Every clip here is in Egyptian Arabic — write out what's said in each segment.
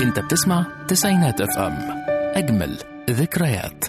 انت بتسمع تسعينات اف ام اجمل ذكريات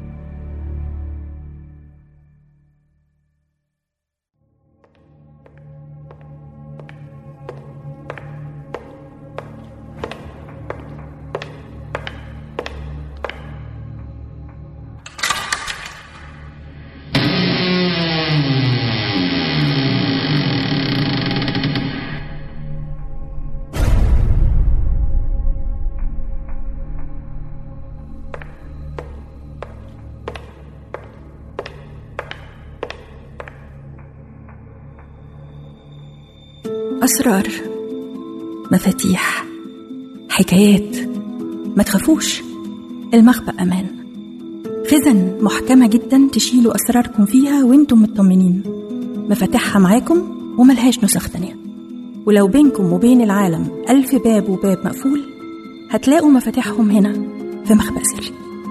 أسرار مفاتيح حكايات ما تخافوش المخبأ أمان خزن محكمة جدا تشيلوا أسراركم فيها وانتم مطمنين مفاتيحها معاكم وملهاش نسخ تانية ولو بينكم وبين العالم ألف باب وباب مقفول هتلاقوا مفاتيحهم هنا في مخبأ سري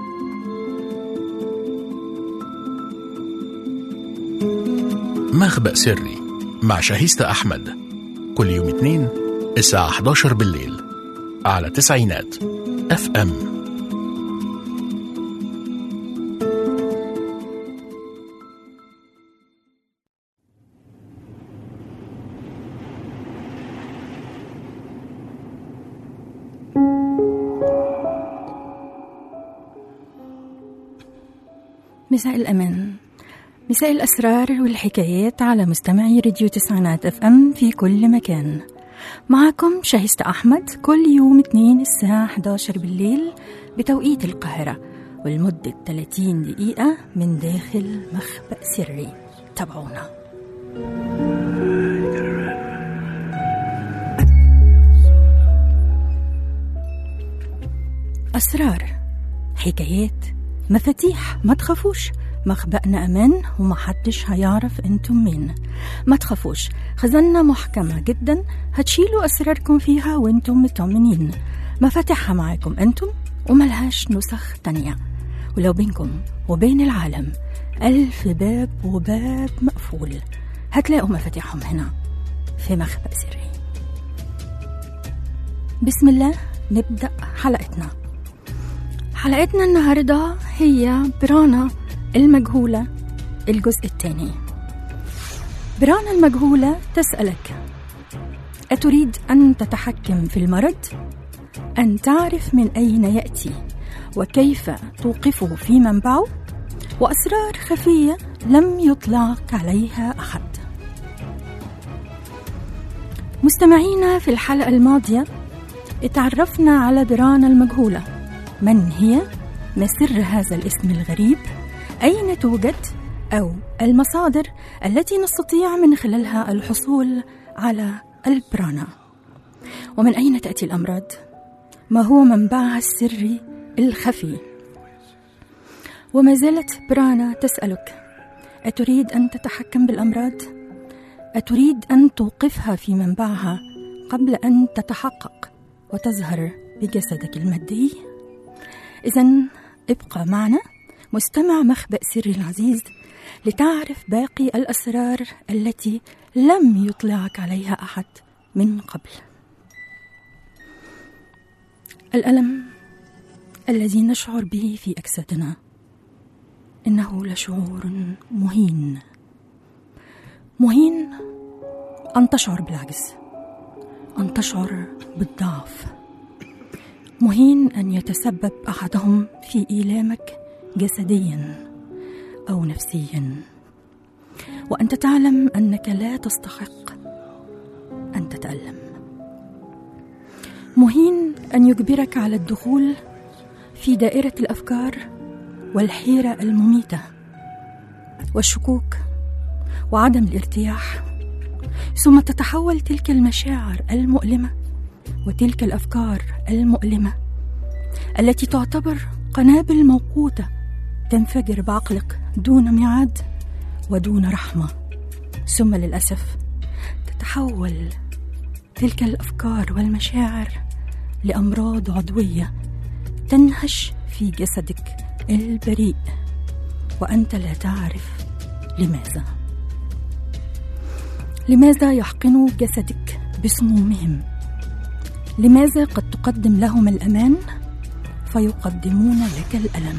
مخبأ سري مع شاهيستة أحمد كل يوم اثنين الساعة 11 بالليل على تسعينات اف ام مساء الأمان مساء الأسرار والحكايات على مستمعي راديو تسعينات اف ام في كل مكان معكم شاهستة أحمد كل يوم اثنين الساعة 11 بالليل بتوقيت القاهرة ولمدة 30 دقيقة من داخل مخبأ سري تابعونا أسرار حكايات مفاتيح ما تخافوش مخبأنا أمان ومحدش هيعرف انتم مين ما تخافوش خزانة محكمة جدا هتشيلوا أسراركم فيها وانتم مطمنين مفاتيحها معاكم انتم وملهاش نسخ تانية ولو بينكم وبين العالم ألف باب وباب مقفول هتلاقوا مفاتيحهم هنا في مخبأ سري بسم الله نبدأ حلقتنا حلقتنا النهاردة هي برانا المجهولة الجزء الثاني برانا المجهولة تسألك أتريد أن تتحكم في المرض؟ أن تعرف من أين يأتي وكيف توقفه في منبعه؟ وأسرار خفية لم يطلعك عليها أحد مستمعينا في الحلقة الماضية اتعرفنا على برانا المجهولة من هي؟ ما سر هذا الاسم الغريب؟ أين توجد؟ أو المصادر التي نستطيع من خلالها الحصول على البرانا ومن أين تأتي الأمراض؟ ما هو منبعها السري الخفي؟ وما زالت برانا تسألك أتريد أن تتحكم بالأمراض؟ أتريد أن توقفها في منبعها قبل أن تتحقق وتظهر بجسدك المادي؟ إذا ابقى معنا مستمع مخبأ سري العزيز لتعرف باقي الأسرار التي لم يطلعك عليها أحد من قبل الألم الذي نشعر به في أجسادنا إنه لشعور مهين مهين أن تشعر بالعجز أن تشعر بالضعف مهين أن يتسبب أحدهم في إيلامك جسديا او نفسيا وانت تعلم انك لا تستحق ان تتالم مهين ان يجبرك على الدخول في دائره الافكار والحيره المميته والشكوك وعدم الارتياح ثم تتحول تلك المشاعر المؤلمه وتلك الافكار المؤلمه التي تعتبر قنابل موقوته تنفجر بعقلك دون ميعاد ودون رحمه ثم للاسف تتحول تلك الافكار والمشاعر لامراض عضويه تنهش في جسدك البريء وانت لا تعرف لماذا لماذا يحقن جسدك بسمومهم لماذا قد تقدم لهم الأمان فيقدمون لك الألم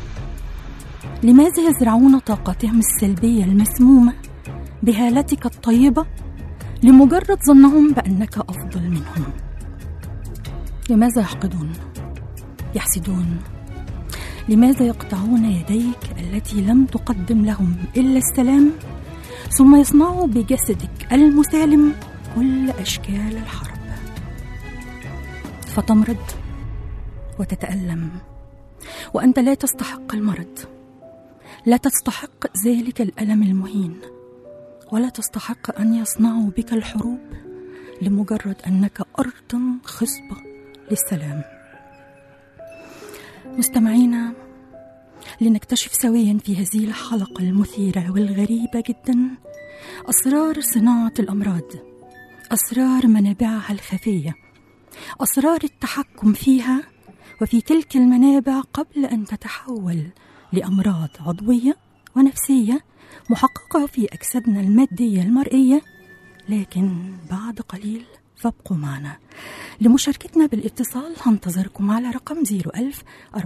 لماذا يزرعون طاقتهم السلبية المسمومة بهالتك الطيبة لمجرد ظنهم بأنك أفضل منهم لماذا يحقدون يحسدون لماذا يقطعون يديك التي لم تقدم لهم الا السلام ثم يصنعوا بجسدك المسالم كل اشكال الحرب فتمرض وتتالم وانت لا تستحق المرض لا تستحق ذلك الالم المهين ولا تستحق ان يصنعوا بك الحروب لمجرد انك ارض خصبه للسلام مستمعينا لنكتشف سويا في هذه الحلقة المثيرة والغريبة جدا أسرار صناعة الأمراض أسرار منابعها الخفية أسرار التحكم فيها وفي تلك المنابع قبل أن تتحول لأمراض عضوية ونفسية محققة في أجسادنا المادية المرئية لكن بعد قليل فابقوا معنا لمشاركتنا بالاتصال هنتظركم على رقم 01000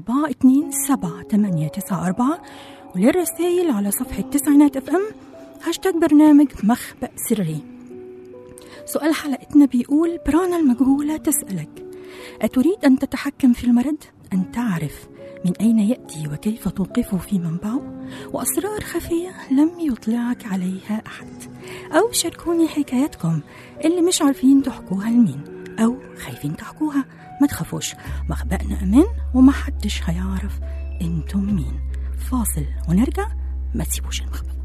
427 وللرسائل على صفحة تسعينات اف ام هاشتاج برنامج مخبأ سري سؤال حلقتنا بيقول برانا المجهولة تسألك أتريد أن تتحكم في المرض؟ أن تعرف من أين يأتي وكيف توقفه في منبعه وأسرار خفية لم يطلعك عليها أحد أو شاركوني حكاياتكم اللي مش عارفين تحكوها لمين أو خايفين تحكوها ما تخافوش مخبأنا أمان ومحدش هيعرف انتم مين فاصل ونرجع ما تسيبوش المخبأ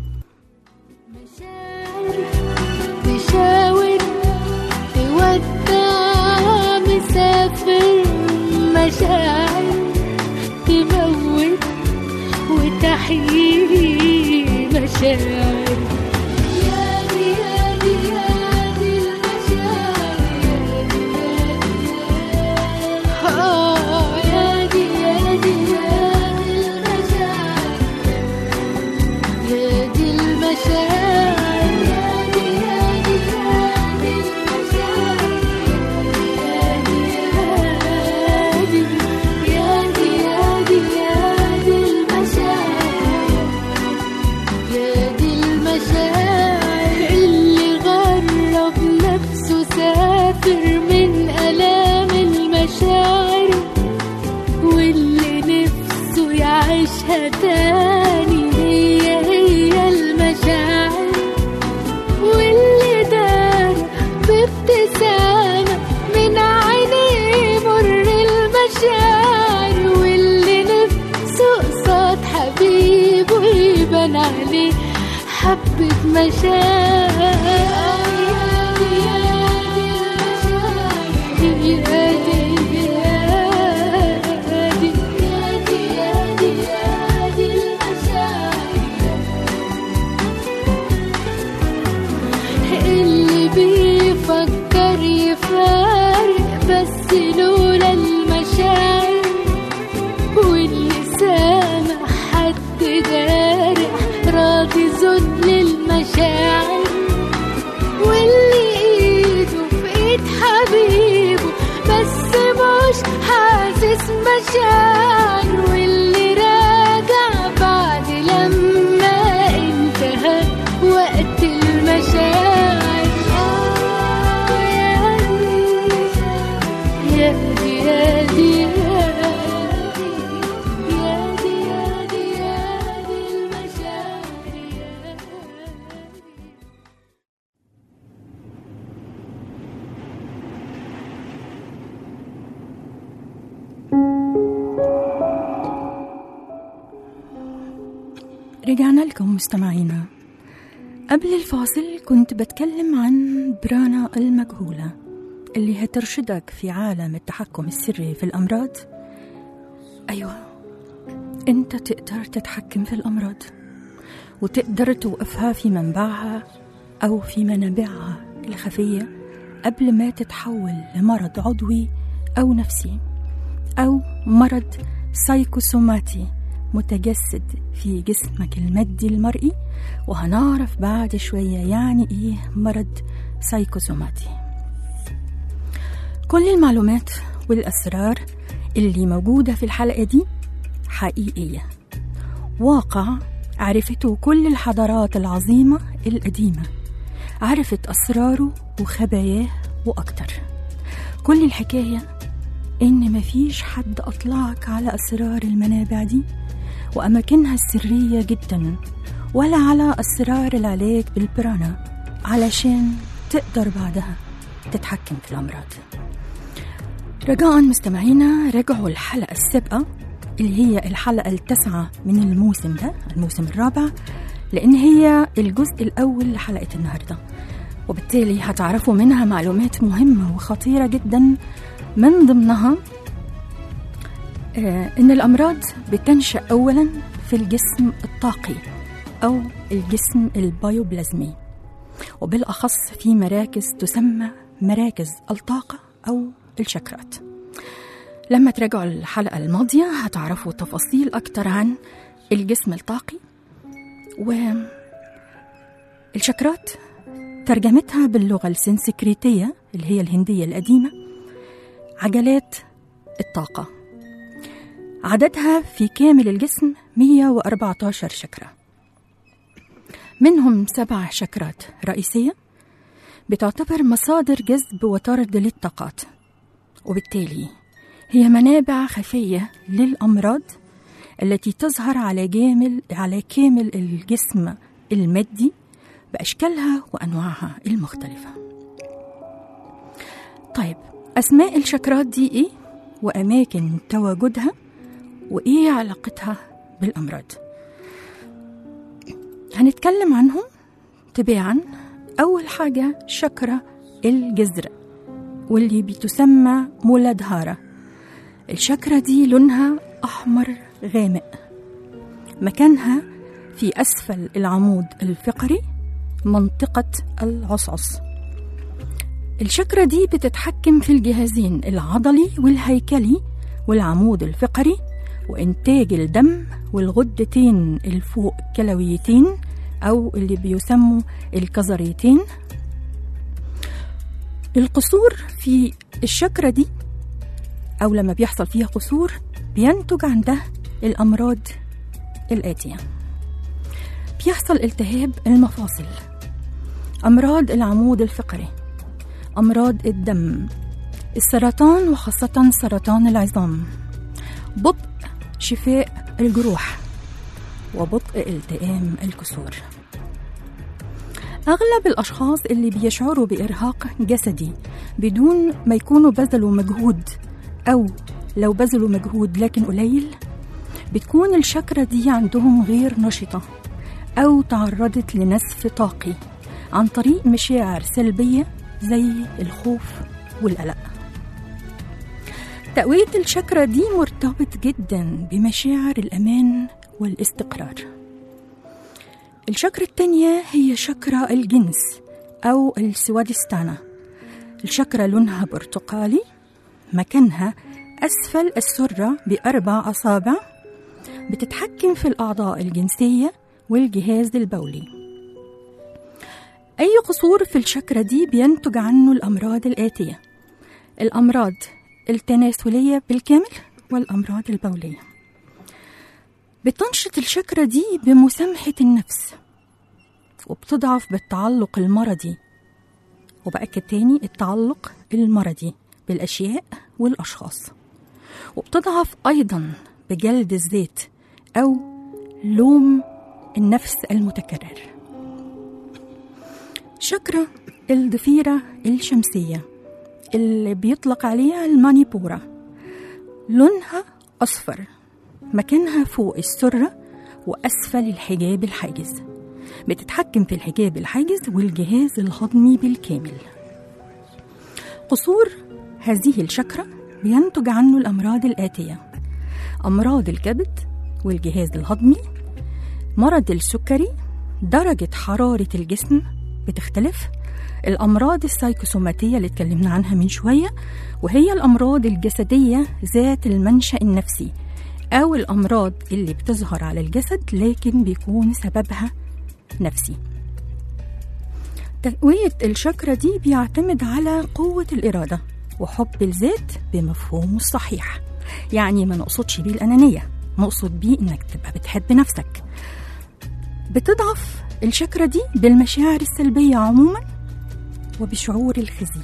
تشاور تودع مسافر مشاعر تموت وتحيي مشاعر يا دي يا دي يا دي المشاعر آه يا دي يا دي يا دي المشاعر يا دي المشاعر يا دي يا دي يا دي المشاعر يا دي يا دي يا دي يا دي المشاعر يا دي المشاعر اللي غرب نفسه سافر من آلام المشاعر واللي نفسه يعيشها تاني هي هي المشاعر واللي دار بابتسامة من عينيه مر المشاعر واللي نفسه قصاد حبيبه يبان عليه حبة مشاعر اللي بيفكر يفارق بس لولا المشاعر واللي سامع حد جارح راضي ذل المشاعر واللي ايده في ايد حبيبه بس مش حاسس مشاعر واللي راجع بعد لما انتهى وقت المشاعر آه يا دي يا دي يا دي يا دي يا دي يا دي المشاعر يا دي رجعنا لكم مستمعينا قبل الفاصل كنت بتكلم عن برانا المجهولة اللي هترشدك في عالم التحكم السري في الأمراض أيوة أنت تقدر تتحكم في الأمراض وتقدر توقفها في منبعها أو في منابعها الخفية قبل ما تتحول لمرض عضوي أو نفسي أو مرض سايكوسوماتي متجسد في جسمك المادي المرئي وهنعرف بعد شوية يعني إيه مرض سايكوسوماتي كل المعلومات والأسرار اللي موجودة في الحلقة دي حقيقية واقع عرفته كل الحضارات العظيمة القديمة عرفت أسراره وخباياه وأكتر كل الحكاية إن مفيش حد أطلعك على أسرار المنابع دي وأماكنها السرية جدا ولا على أسرار العلاج بالبرانا علشان تقدر بعدها تتحكم في الأمراض رجاء مستمعينا رجعوا الحلقة السابقة اللي هي الحلقة التاسعة من الموسم ده الموسم الرابع لأن هي الجزء الأول لحلقة النهاردة وبالتالي هتعرفوا منها معلومات مهمة وخطيرة جدا من ضمنها آه، إن الأمراض بتنشأ أولا في الجسم الطاقي أو الجسم البيوبلازمي وبالأخص في مراكز تسمى مراكز الطاقة أو الشكرات لما تراجعوا الحلقة الماضية هتعرفوا تفاصيل أكتر عن الجسم الطاقي والشكرات ترجمتها باللغة السنسكريتية اللي هي الهندية القديمة عجلات الطاقة عددها في كامل الجسم 114 شكرة منهم سبع شكرات رئيسية بتعتبر مصادر جذب وطرد للطاقات وبالتالي هي منابع خفية للأمراض التي تظهر على جامل على كامل الجسم المادي بأشكالها وأنواعها المختلفة. طيب أسماء الشكرات دي إيه؟ وأماكن تواجدها وإيه علاقتها بالأمراض؟ هنتكلم عنهم تباعا أول حاجة شكرة الجذر واللي بتسمى مولادهارا الشكرة دي لونها أحمر غامق مكانها في أسفل العمود الفقري منطقة العصعص الشكرة دي بتتحكم في الجهازين العضلي والهيكلي والعمود الفقري وإنتاج الدم والغدتين الفوق كلويتين أو اللي بيسموا الكظريتين القصور في الشكرة دي أو لما بيحصل فيها قصور بينتج عندها الأمراض الآتية بيحصل التهاب المفاصل أمراض العمود الفقري أمراض الدم السرطان وخاصة سرطان العظام بطء شفاء الجروح وبطء التئام الكسور أغلب الأشخاص اللي بيشعروا بإرهاق جسدي بدون ما يكونوا بذلوا مجهود أو لو بذلوا مجهود لكن قليل بتكون الشكرة دي عندهم غير نشطة أو تعرضت لنسف طاقي عن طريق مشاعر سلبية زي الخوف والقلق تقوية الشكرة دي مرتبط جدا بمشاعر الأمان والاستقرار الشكرة التانية هي شكرة الجنس أو السوادستانا الشكرة لونها برتقالي مكانها أسفل السرة بأربع أصابع بتتحكم في الأعضاء الجنسية والجهاز البولي أي قصور في الشكرة دي بينتج عنه الأمراض الآتية الأمراض التناسلية بالكامل والأمراض البولية بتنشط الشكرة دي بمسامحة النفس وبتضعف بالتعلق المرضي وبأكد تاني التعلق المرضي بالأشياء والأشخاص وبتضعف أيضا بجلد الذات أو لوم النفس المتكرر شكرة الضفيرة الشمسية اللي بيطلق عليها المانيبورا لونها أصفر مكانها فوق السرة وأسفل الحجاب الحاجز بتتحكم في الحجاب الحاجز والجهاز الهضمي بالكامل قصور هذه الشكرة بينتج عنه الأمراض الآتية أمراض الكبد والجهاز الهضمي مرض السكري درجة حرارة الجسم بتختلف الأمراض السايكوسوماتية اللي اتكلمنا عنها من شوية وهي الأمراض الجسدية ذات المنشأ النفسي أو الأمراض اللي بتظهر على الجسد لكن بيكون سببها نفسي تقوية الشكرة دي بيعتمد على قوة الإرادة وحب الذات بمفهومه الصحيح يعني ما نقصدش بيه الأنانية نقصد بيه إنك تبقى بتحب نفسك بتضعف الشكرة دي بالمشاعر السلبية عموما وبشعور الخزي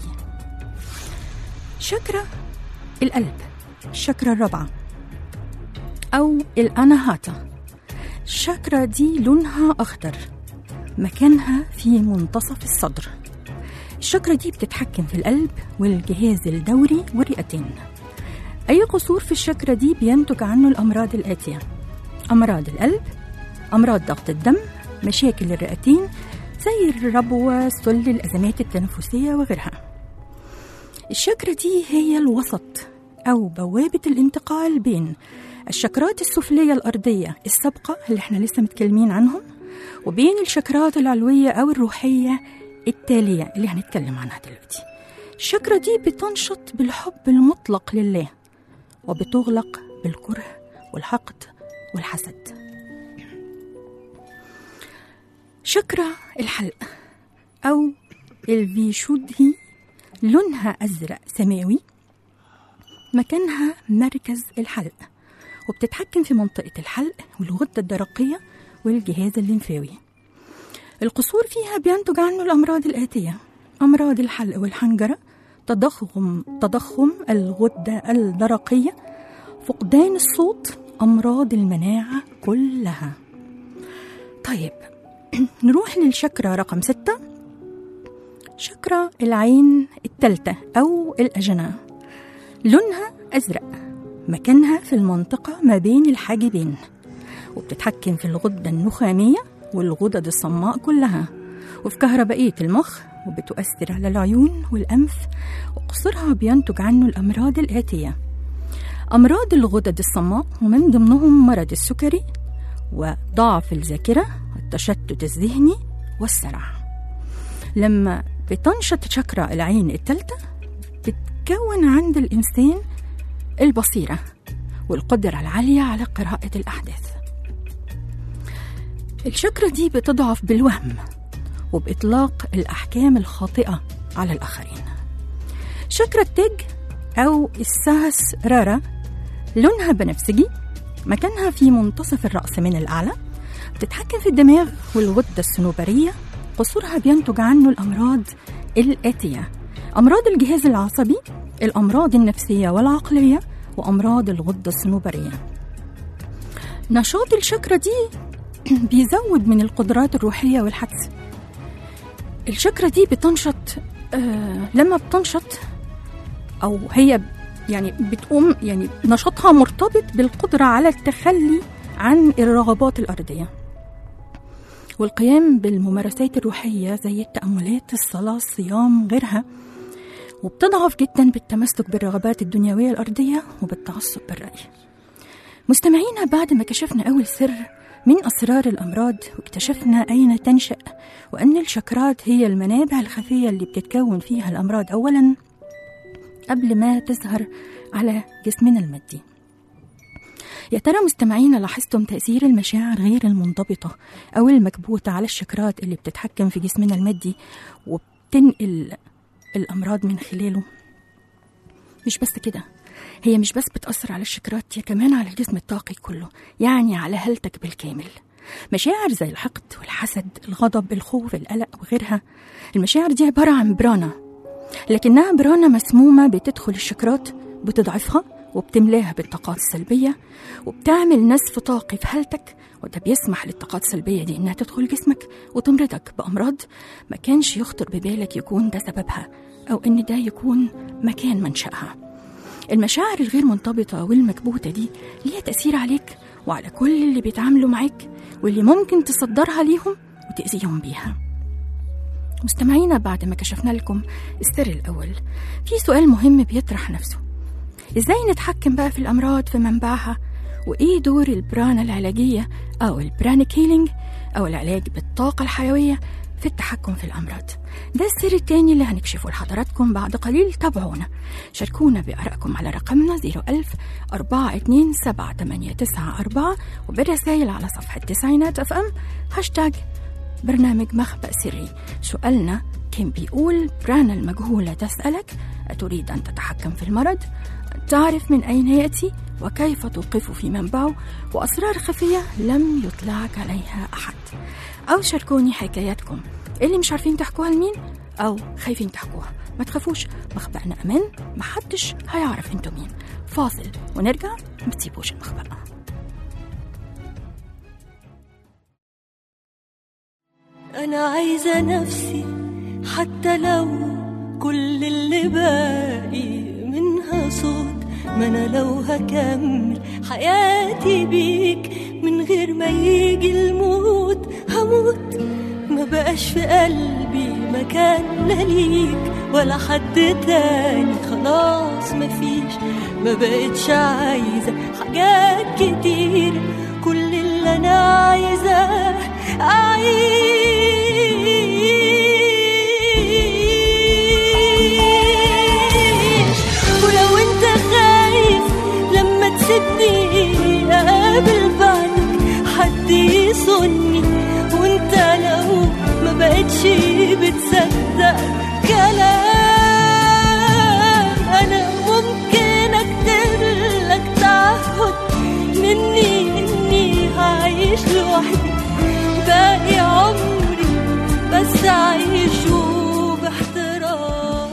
شكرة القلب الشكرة الرابعة أو الأناهاتا الشكرة دي لونها أخضر مكانها في منتصف الصدر الشكرة دي بتتحكم في القلب والجهاز الدوري والرئتين أي قصور في الشكرة دي بينتج عنه الأمراض الآتية أمراض القلب أمراض ضغط الدم مشاكل الرئتين زي الربوة سل الأزمات التنفسية وغيرها الشكرة دي هي الوسط أو بوابة الانتقال بين الشكرات السفلية الأرضية السابقة اللي احنا لسه متكلمين عنهم وبين الشكرات العلوية أو الروحية التالية اللي هنتكلم عنها دلوقتي الشكرة دي بتنشط بالحب المطلق لله وبتغلق بالكره والحقد والحسد شكرة الحلق أو الفيشودهي لونها أزرق سماوي مكانها مركز الحلق وبتتحكم في منطقة الحلق والغدة الدرقية والجهاز الليمفاوي القصور فيها بينتج عنه الأمراض الآتية أمراض الحلق والحنجرة تضخم تضخم الغدة الدرقية فقدان الصوت أمراض المناعة كلها طيب نروح للشكرة رقم ستة شكرة العين التالتة أو الأجنة لونها أزرق مكانها في المنطقة ما بين الحاجبين وبتتحكم في الغدة النخامية والغدد الصماء كلها وفي كهربائية المخ وبتؤثر على العيون والأنف وقصرها بينتج عنه الأمراض الآتية أمراض الغدد الصماء ومن ضمنهم مرض السكري وضعف الذاكرة والتشتت الذهني والسرع لما بتنشط شكرا العين الثالثة بتكون عند الإنسان البصيرة والقدرة العالية على قراءة الأحداث الشكرة دي بتضعف بالوهم وبإطلاق الأحكام الخاطئة على الآخرين شكرة التاج أو الساس رارا لونها بنفسجي مكانها في منتصف الرأس من الأعلى بتتحكم في الدماغ والغدة الصنوبرية قصورها بينتج عنه الأمراض الآتية أمراض الجهاز العصبي الأمراض النفسية والعقلية وأمراض الغدة الصنوبرية نشاط الشكرة دي بيزود من القدرات الروحية والحدس الشكرة دي بتنشط آه لما بتنشط أو هي يعني بتقوم يعني نشاطها مرتبط بالقدرة على التخلي عن الرغبات الأرضية والقيام بالممارسات الروحية زي التأملات الصلاة الصيام غيرها وبتضعف جدا بالتمسك بالرغبات الدنيوية الأرضية وبالتعصب بالرأي مستمعينا بعد ما كشفنا أول سر من أسرار الأمراض واكتشفنا أين تنشأ وأن الشكرات هي المنابع الخفية اللي بتتكون فيها الأمراض أولا قبل ما تظهر على جسمنا المادي يا ترى مستمعينا لاحظتم تأثير المشاعر غير المنضبطة أو المكبوتة على الشكرات اللي بتتحكم في جسمنا المادي وبتنقل الأمراض من خلاله مش بس كده هي مش بس بتأثر على الشكرات هي كمان على الجسم الطاقي كله يعني على هلتك بالكامل مشاعر زي الحقد والحسد الغضب الخوف القلق وغيرها المشاعر دي عبارة عن برانا لكنها برانا مسمومة بتدخل الشكرات بتضعفها وبتملاها بالطاقات السلبية وبتعمل نزف طاقي في هلتك وده بيسمح للطاقات السلبية دي إنها تدخل جسمك وتمرضك بأمراض ما كانش يخطر ببالك يكون ده سببها أو إن ده يكون مكان منشأها المشاعر الغير منضبطة والمكبوتة دي ليها تأثير عليك وعلى كل اللي بيتعاملوا معاك واللي ممكن تصدرها ليهم وتأذيهم بيها مستمعينا بعد ما كشفنا لكم السر الأول في سؤال مهم بيطرح نفسه إزاي نتحكم بقى في الأمراض في منبعها وإيه دور البرانا العلاجية أو البرانيك هيلينج أو العلاج بالطاقة الحيوية في التحكم في الأمراض ده السر التاني اللي هنكشفه لحضراتكم بعد قليل تابعونا شاركونا بآرائكم على رقمنا 01000 427 وبالرسائل على صفحة تسعينات اف ام هاشتاج برنامج مخبأ سري سؤالنا كان بيقول برانا المجهولة تسألك أتريد أن تتحكم في المرض؟ تعرف من أين يأتي وكيف توقفه في منبعه وأسرار خفية لم يطلعك عليها أحد أو شاركوني حكاياتكم اللي مش عارفين تحكوها لمين أو خايفين تحكوها ما تخافوش مخبأنا أمان محدش هيعرف انتوا مين فاصل ونرجع ما تسيبوش المخبأ أنا عايزة نفسي حتى لو كل اللي باقي منها صوت ما أنا لو هكمل حياتي بيك من غير ما يجي الموت هموت ما بقاش في قلبي مكان لا ليك ولا حد تاني خلاص مفيش ما بقتش عايزة حاجات كتير كل اللي أنا عايزاه أعيش ولو أنت خايف لما تسيبني أقابل بعدك حد يصني وأنت لو ما بقتش بتصدق كلام أنا ممكن أكتب لك تعهد مني إني هعيش لوحدي باقي عمري بس أعيشه باحترام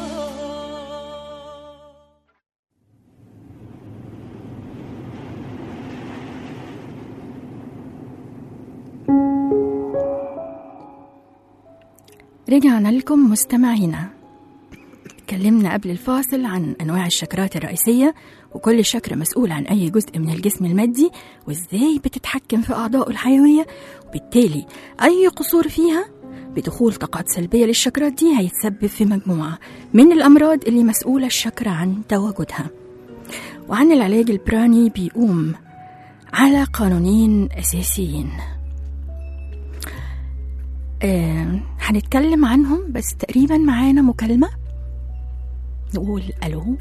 رجعنا لكم مستمعينا اتكلمنا قبل الفاصل عن أنواع الشكرات الرئيسية وكل شكرة مسؤول عن أي جزء من الجسم المادي وإزاي بتتحكم في أعضائه الحيوية وبالتالي أي قصور فيها بدخول طاقات سلبية للشكرات دي هيتسبب في مجموعة من الأمراض اللي مسؤولة الشكرة عن تواجدها وعن العلاج البراني بيقوم على قانونين أساسيين آه، هنتكلم عنهم بس تقريبا معانا مكالمة نقول ألو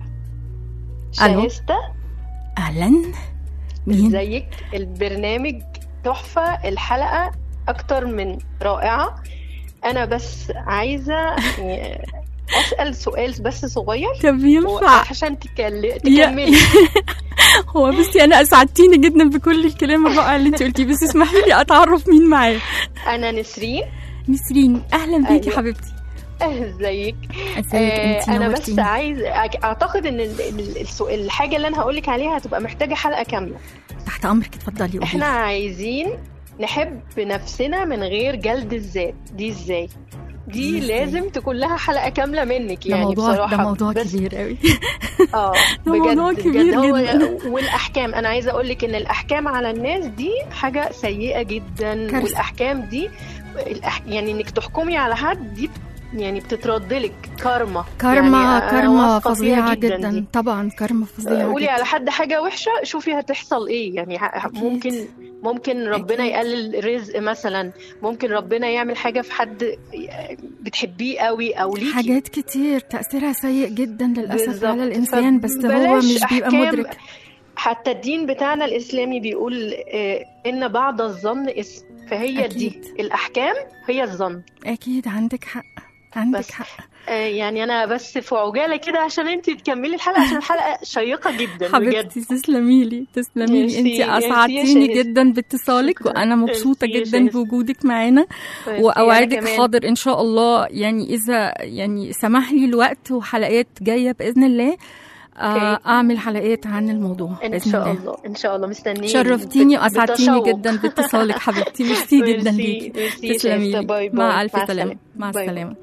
ألو شايستا أهلا مين ازيك البرنامج تحفة الحلقة أكتر من رائعة أنا بس عايزة يعني أسأل سؤال بس صغير طب ينفع عشان تكل- يا- تكملي هو بصي أنا أسعدتيني جدا بكل الكلام الرائع اللي أنت قلتيه بس اسمحي لي أتعرف مين معايا أنا نسرين نسرين أهلا بيكي أيوة. حبيبتي ازيك ازيك آه، أنت انا بس نورتيني عايز اعتقد ان ال- ال- السؤال الحاجه اللي انا هقولك عليها هتبقى محتاجه حلقه كامله تحت أمرك اتفضلي احنا قولي عايزين نحب نفسنا من غير جلد الذات دي ازاي دي دي إزاي؟ لازم تكون لها حلقه كامله منك ده يعني موضوع بصراحه ده موضوع بس كبير قوي اه ده بجد موضوع بجد كبير هو جدا. والاحكام انا عايزه اقول لك ان الاحكام على الناس دي حاجه سيئه جدا كارثة. والاحكام دي الأح... يعني انك تحكمي على حد دي يعني بتترد لك كارما كارما يعني أنا كارما واثقة فيها فظيعة جدا دي. طبعا كارما فظيعة قولي جدا على حد حاجة وحشة شوفي هتحصل ايه يعني ه- أكيد. ممكن ممكن ربنا أكيد. يقلل رزق مثلا ممكن ربنا يعمل حاجة في حد بتحبيه قوي او ليكي حاجات كتير تأثيرها سيء جدا للأسف بالظبط. على الإنسان بس هو فبلاش مش بيبقى أحكام. مدرك حتى الدين بتاعنا الإسلامي بيقول آه، إن بعض الظن اسم فهي أكيد. دي الأحكام هي الظن أكيد عندك حق عندك بس. حق آه، يعني أنا بس في عجالة كده عشان أنت تكملي الحلقة عشان الحلقة شيقة جدا بجد حبيبتي تسلمي لي تسلمي لي ميرسي، انت ميرسي يا اسعدتيني شاهد. جدا باتصالك شكراً. وانا مبسوطه ميرسي يا جدا شاهد. بوجودك معانا ميرسي، واوعدك أنا كمان. حاضر ان شاء الله يعني اذا يعني سمح لي الوقت وحلقات جايه باذن الله آه، أوكي. اعمل حلقات عن الموضوع إن باذن شاء الله الله إن شاء الله مستنيين شرفتيني بت- واسعدتيني بتشوق. جدا باتصالك حبيبتي ميرسي جدا ميرسي، ليكي ميرسي يا تسلمي شاهد. لي باي باي. مع الف مع سلامه السلامة. مع باي باي. السلامه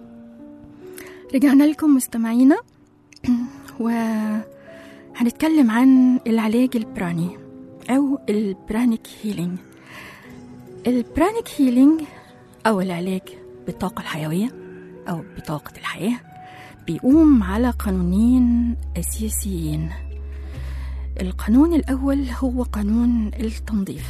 رجعنا لكم مستمعينا وهنتكلم عن العلاج البراني أو البرانيك هيلينج البرانيك هيلينج أو العلاج بالطاقة الحيوية أو بطاقة الحياة بيقوم على قانونين أساسيين القانون الأول هو قانون التنظيف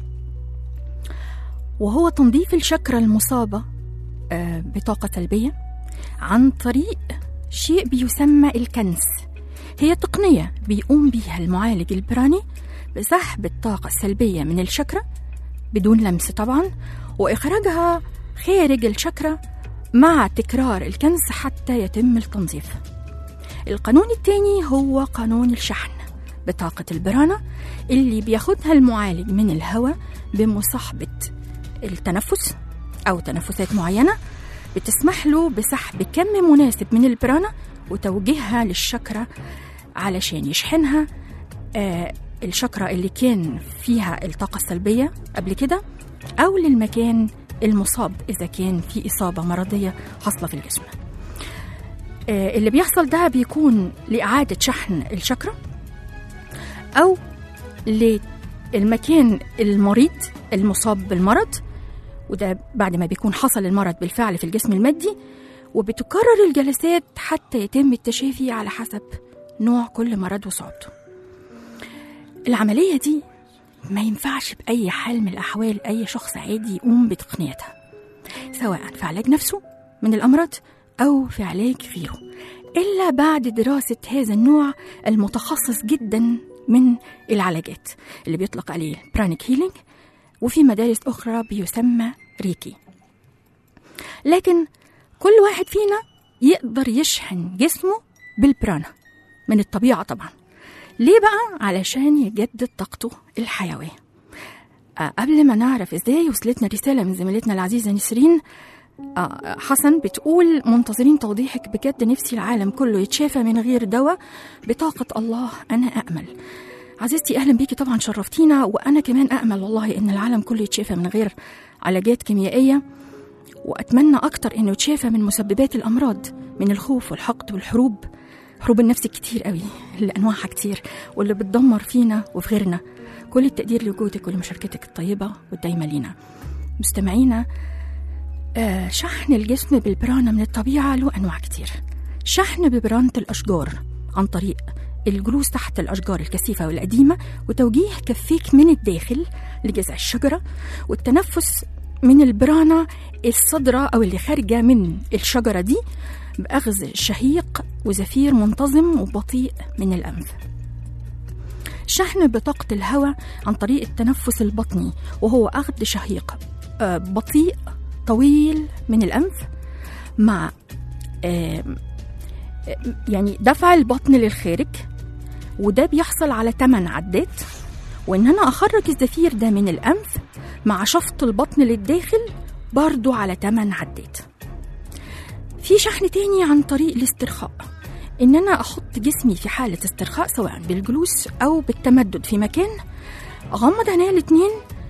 وهو تنظيف الشكرة المصابة آه، بطاقة سلبية عن طريق شيء بيسمى الكنس هي تقنية بيقوم بيها المعالج البراني بسحب الطاقة السلبية من الشكرة بدون لمس طبعا وإخراجها خارج الشكرة مع تكرار الكنس حتى يتم التنظيف القانون التاني هو قانون الشحن بطاقة البرانة اللي بياخدها المعالج من الهواء بمصاحبة التنفس أو تنفسات معينة بتسمح له بسحب كم مناسب من البرانة وتوجيهها للشكرة علشان يشحنها آه الشكرة اللي كان فيها الطاقة السلبية قبل كده أو للمكان المصاب إذا كان في إصابة مرضية حاصلة في الجسم آه اللي بيحصل ده بيكون لإعادة شحن الشكرة أو للمكان المريض المصاب بالمرض وده بعد ما بيكون حصل المرض بالفعل في الجسم المادي وبتكرر الجلسات حتى يتم التشافي على حسب نوع كل مرض وصعوبته العملية دي ما ينفعش بأي حال من الأحوال أي شخص عادي يقوم بتقنيتها سواء في علاج نفسه من الأمراض أو في علاج غيره إلا بعد دراسة هذا النوع المتخصص جدا من العلاجات اللي بيطلق عليه برانيك هيلينج وفي مدارس أخرى بيسمى ريكي لكن كل واحد فينا يقدر يشحن جسمه بالبرانا من الطبيعة طبعا ليه بقى؟ علشان يجدد طاقته الحيوية آه قبل ما نعرف ازاي وصلتنا رسالة من زميلتنا العزيزة نسرين آه حسن بتقول منتظرين توضيحك بجد نفسي العالم كله يتشافى من غير دواء بطاقة الله أنا أأمل عزيزتي أهلا بيكي طبعا شرفتينا وأنا كمان أأمل والله إن العالم كله يتشافى من غير علاجات كيميائية وأتمنى أكتر إنه يتشافى من مسببات الأمراض من الخوف والحقد والحروب حروب النفس كتير قوي اللي أنواعها كتير واللي بتدمر فينا وفي غيرنا كل التقدير لوجودك ولمشاركتك الطيبة والدايمة لينا مستمعينا آه شحن الجسم بالبرانة من الطبيعة له أنواع كتير شحن ببرانة الأشجار عن طريق الجلوس تحت الأشجار الكثيفة والقديمة وتوجيه كفيك من الداخل لجذع الشجرة والتنفس من البرانة الصدرة أو اللي خارجة من الشجرة دي بأخذ شهيق وزفير منتظم وبطيء من الأنف شحن بطاقة الهواء عن طريق التنفس البطني وهو أخذ شهيق آه، بطيء طويل من الأنف مع آه، يعني دفع البطن للخارج وده بيحصل على 8 عدات وإن أنا أخرج الزفير ده من الأنف مع شفط البطن للداخل برضو على 8 عدات في شحن تاني عن طريق الاسترخاء إن أنا أحط جسمي في حالة استرخاء سواء بالجلوس أو بالتمدد في مكان أغمض عينيا الاتنين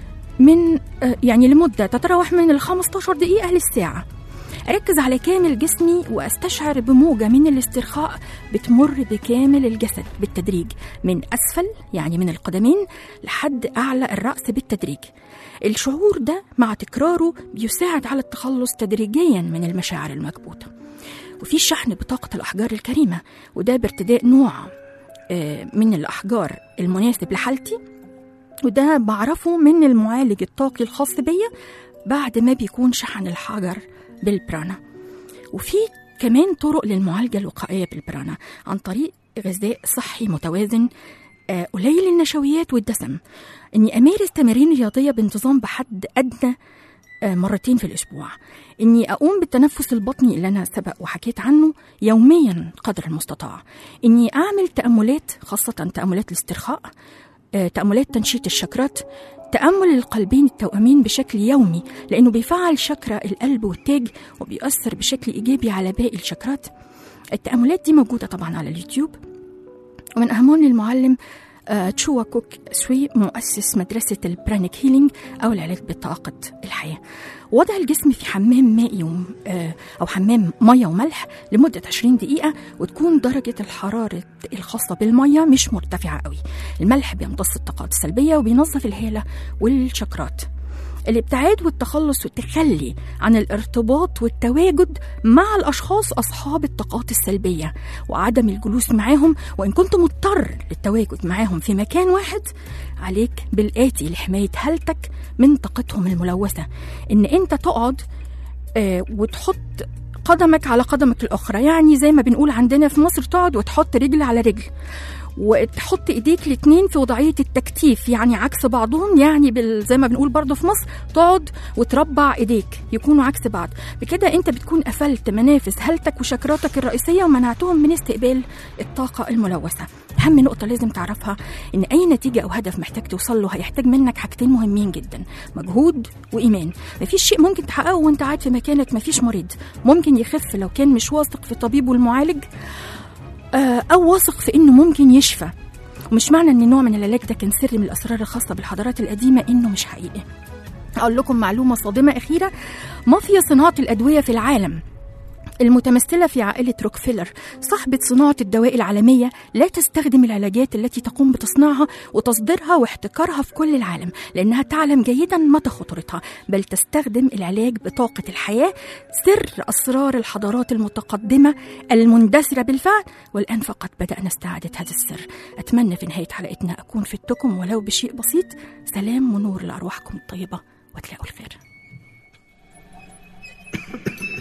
من آه، يعني لمدة تتراوح من ال 15 دقيقة للساعة أركز على كامل جسمي وأستشعر بموجة من الاسترخاء بتمر بكامل الجسد بالتدريج من أسفل يعني من القدمين لحد أعلى الرأس بالتدريج الشعور ده مع تكراره بيساعد على التخلص تدريجيا من المشاعر المكبوتة وفي الشحن بطاقة الأحجار الكريمة وده بارتداء نوع آه، من الأحجار المناسب لحالتي وده بعرفه من المعالج الطاقي الخاص بيا بعد ما بيكون شحن الحجر بالبرانا وفي كمان طرق للمعالجة الوقائية بالبرانا عن طريق غذاء صحي متوازن آه، قليل النشويات والدسم اني امارس تمارين رياضيه بانتظام بحد ادنى آه، مرتين في الاسبوع اني اقوم بالتنفس البطني اللي انا سبق وحكيت عنه يوميا قدر المستطاع اني اعمل تاملات خاصه تاملات الاسترخاء آه، تاملات تنشيط الشكرات تامل القلبين التوأمين بشكل يومي لانه بيفعل شكرا القلب والتاج وبيأثر بشكل ايجابي على باقي الشكرات التاملات دي موجوده طبعا على اليوتيوب ومن أهمهم المعلم آه، تشوا كوك سوي مؤسس مدرسة البرانيك هيلينج أو العلاج بطاقة الحياة وضع الجسم في حمام مائي وم- آه، أو حمام مية وملح لمدة 20 دقيقة وتكون درجة الحرارة الخاصة بالمية مش مرتفعة قوي الملح بيمتص الطاقات السلبية وبينظف الهالة والشكرات الابتعاد والتخلص والتخلي عن الارتباط والتواجد مع الاشخاص اصحاب الطاقات السلبيه وعدم الجلوس معاهم وان كنت مضطر للتواجد معاهم في مكان واحد عليك بالاتي لحمايه هالتك من طاقتهم الملوثه ان انت تقعد آه، وتحط قدمك على قدمك الاخرى يعني زي ما بنقول عندنا في مصر تقعد وتحط رجل على رجل وتحط ايديك الاتنين في وضعيه التكتيف يعني عكس بعضهم يعني بال... زي ما بنقول برضو في مصر تقعد وتربع ايديك يكونوا عكس بعض بكده انت بتكون قفلت منافذ هلتك وشكراتك الرئيسيه ومنعتهم من استقبال الطاقه الملوثه اهم نقطه لازم تعرفها ان اي نتيجه او هدف محتاج توصل له هيحتاج منك حاجتين مهمين جدا مجهود وايمان مفيش شيء ممكن تحققه وانت قاعد في مكانك مفيش مريض ممكن يخف لو كان مش واثق في طبيبه المعالج آه، او واثق في انه ممكن يشفى ومش معنى ان نوع من العلاج ده كان سر من الاسرار الخاصه بالحضارات القديمه انه مش حقيقي اقول لكم معلومه صادمه اخيره مافيا صناعه الادويه في العالم المتمثلة في عائلة روكفيلر صاحبة صناعة الدواء العالمية لا تستخدم العلاجات التي تقوم بتصنيعها وتصديرها واحتكارها في كل العالم لأنها تعلم جيدا مدى خطورتها بل تستخدم العلاج بطاقة الحياة سر أسرار الحضارات المتقدمة المندثرة بالفعل والآن فقط بدأنا استعادة هذا السر أتمنى في نهاية حلقتنا أكون فدتكم ولو بشيء بسيط سلام ونور لأرواحكم الطيبة وتلاقوا الخير